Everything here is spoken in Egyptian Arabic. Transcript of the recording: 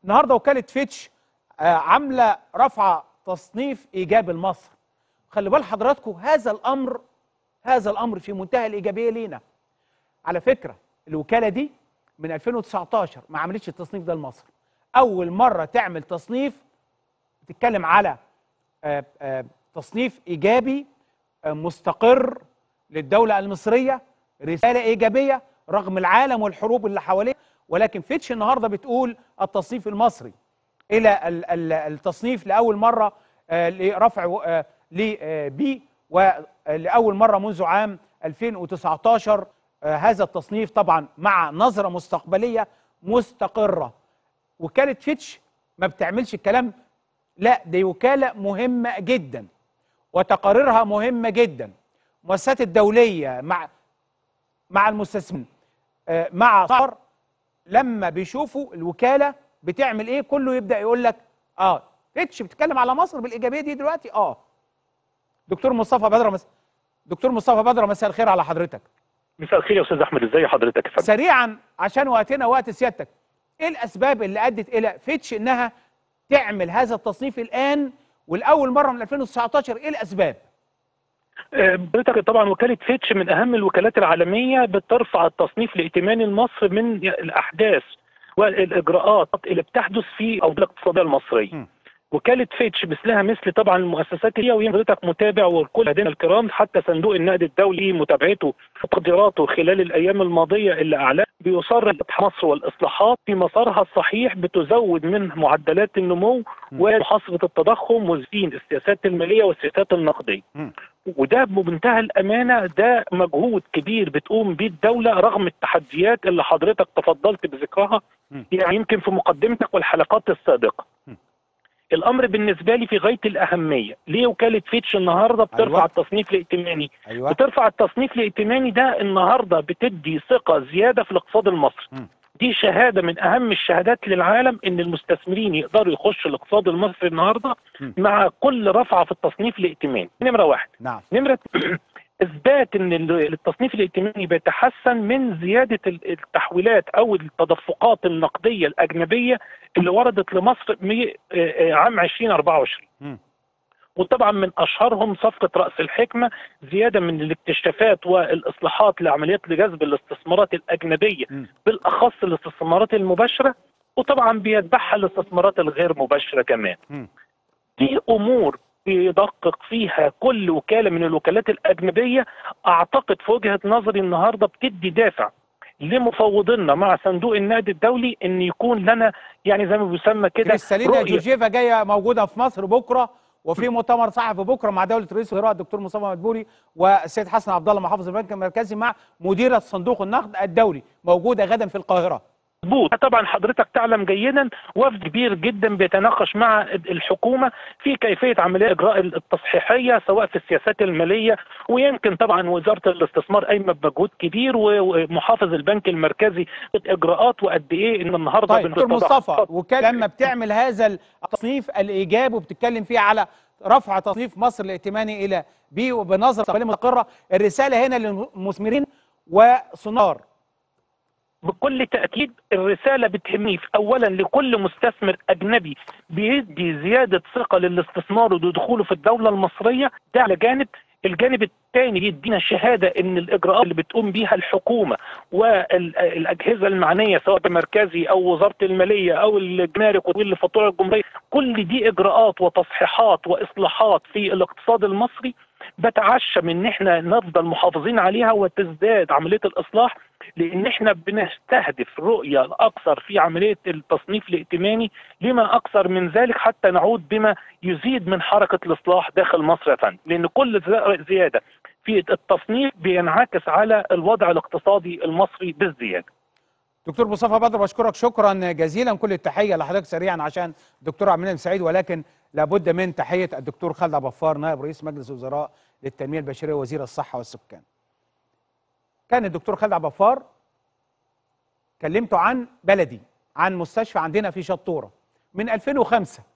النهارده وكاله فيتش آه، عامله رفع تصنيف ايجابي لمصر خلي بال حضراتكم هذا الامر هذا الامر في منتهى الايجابيه لينا على فكره الوكاله دي من 2019 ما عملتش التصنيف ده لمصر اول مره تعمل تصنيف بتتكلم على آه، آه، تصنيف ايجابي آه، مستقر للدوله المصريه رساله ايجابيه رغم العالم والحروب اللي حواليه ولكن فيتش النهارده بتقول التصنيف المصري الى ال- ال- التصنيف لاول مره آه، لرفع آه، لبي ولاول مره منذ عام 2019 آه، هذا التصنيف طبعا مع نظره مستقبليه مستقره وكاله فيتش ما بتعملش الكلام لا دي وكاله مهمه جدا وتقاريرها مهمه جدا المؤسسات الدوليه مع مع المستثمرين آه، مع صار لما بيشوفوا الوكاله بتعمل ايه كله يبدا يقول لك اه فيتش بتتكلم على مصر بالايجابيه دي دلوقتي اه دكتور مصطفى بدر مس... دكتور مصطفى بدر مساء الخير على حضرتك مساء الخير يا استاذ احمد ازي حضرتك يا فندم سريعا عشان وقتنا وقت سيادتك ايه الاسباب اللي ادت الى فيتش انها تعمل هذا التصنيف الان والاول مره من 2019 ايه الاسباب آه، حضرتك طبعا وكاله فيتش من اهم الوكالات العالميه بترفع التصنيف الائتماني لمصر من الاحداث والاجراءات اللي بتحدث في اوضاع الاقتصاديه المصريه م. وكاله فيتش مثلها مثل طبعا المؤسسات هي وهي حضرتك متابع وكل هدينا الكرام حتى صندوق النقد الدولي متابعته في تقديراته خلال الايام الماضيه اللي اعلن بيصر مصر والاصلاحات في مسارها الصحيح بتزود من معدلات النمو ومحاصره التضخم وزين السياسات الماليه والسياسات النقديه مم. وده بمنتهى الامانه ده مجهود كبير بتقوم بيه الدوله رغم التحديات اللي حضرتك تفضلت بذكرها مم. يعني يمكن في مقدمتك والحلقات السابقه مم. الامر بالنسبه لي في غايه الاهميه ليه وكاله فيتش النهارده بترفع أيوة. التصنيف الائتماني ايوه بترفع التصنيف الائتماني ده النهارده بتدي ثقه زياده في الاقتصاد المصري مم. دي شهاده من اهم الشهادات للعالم ان المستثمرين يقدروا يخشوا الاقتصاد المصري النهارده مم. مع كل رفعه في التصنيف الائتماني نمره واحد نعم نمرة اثبات ان ال- التصنيف الائتماني بيتحسن من زياده ال- التحويلات او التدفقات النقديه الاجنبيه اللي وردت لمصر مي- آه، آه، عام 2024 مم. وطبعا من اشهرهم صفقه راس الحكمه زياده من الاكتشافات والاصلاحات لعمليات لجذب الاستثمارات الاجنبيه مم. بالاخص الاستثمارات المباشره وطبعا بيتبعها الاستثمارات الغير مباشره كمان مم. دي امور بيدقق فيها كل وكاله من الوكالات الاجنبيه اعتقد في وجهه نظري النهارده بتدي دافع لمفوضينا مع صندوق النقد الدولي ان يكون لنا يعني زي ما بيسمى كده كريستالينا رؤية. جورجيفا جايه موجوده في مصر بكره وفي مؤتمر صحفي بكره مع دوله رئيس الوزراء الدكتور مصطفى مدبولي والسيد حسن عبد الله محافظ البنك المركزي مع مديره صندوق النقد الدولي موجوده غدا في القاهره مظبوط طبعا حضرتك تعلم جيدا وفد كبير جدا بيتناقش مع الحكومه في كيفيه عمليه اجراء التصحيحيه سواء في السياسات الماليه ويمكن طبعا وزاره الاستثمار قايمه بمجهود كبير و- ومحافظ البنك المركزي اجراءات وقد ايه ان النهارده طيب دكتور مصطفى وكان لما بتعمل هذا التصنيف الايجابي وبتتكلم فيه على رفع تصنيف مصر الائتماني الى بي وبنظره مستقبليه مستقره الرساله هنا للمثمرين وصنار بكل تأكيد الرسالة بتهمني في أولا لكل مستثمر أجنبي بيدي زيادة ثقة للاستثمار ودخوله في الدولة المصرية ده على جانب الجانب الثاني يدينا شهادة ان الاجراءات اللي بتقوم بيها الحكومة والاجهزة المعنية سواء بمركزي او وزارة المالية او الجمارك والفاتورة الجمهورية كل دي اجراءات وتصحيحات واصلاحات في الاقتصاد المصري بتعشم ان احنا نفضل محافظين عليها وتزداد عملية الاصلاح لان احنا بنستهدف رؤيه الاكثر في عمليه التصنيف الائتماني لما اكثر من ذلك حتى نعود بما يزيد من حركه الاصلاح داخل مصر يا فندم لان كل زي- زياده في التصنيف بينعكس على الوضع الاقتصادي المصري بالزياده دكتور مصطفى بدر بشكرك شكرا جزيلا كل التحيه لحضرتك سريعا عشان الدكتور عبد المنعم سعيد ولكن لابد من تحيه الدكتور خالد عبد الغفار نائب رئيس مجلس الوزراء للتنميه البشريه وزير الصحه والسكان. كان الدكتور خالد عبد الغفار كلمته عن بلدي عن مستشفى عندنا في شطوره من 2005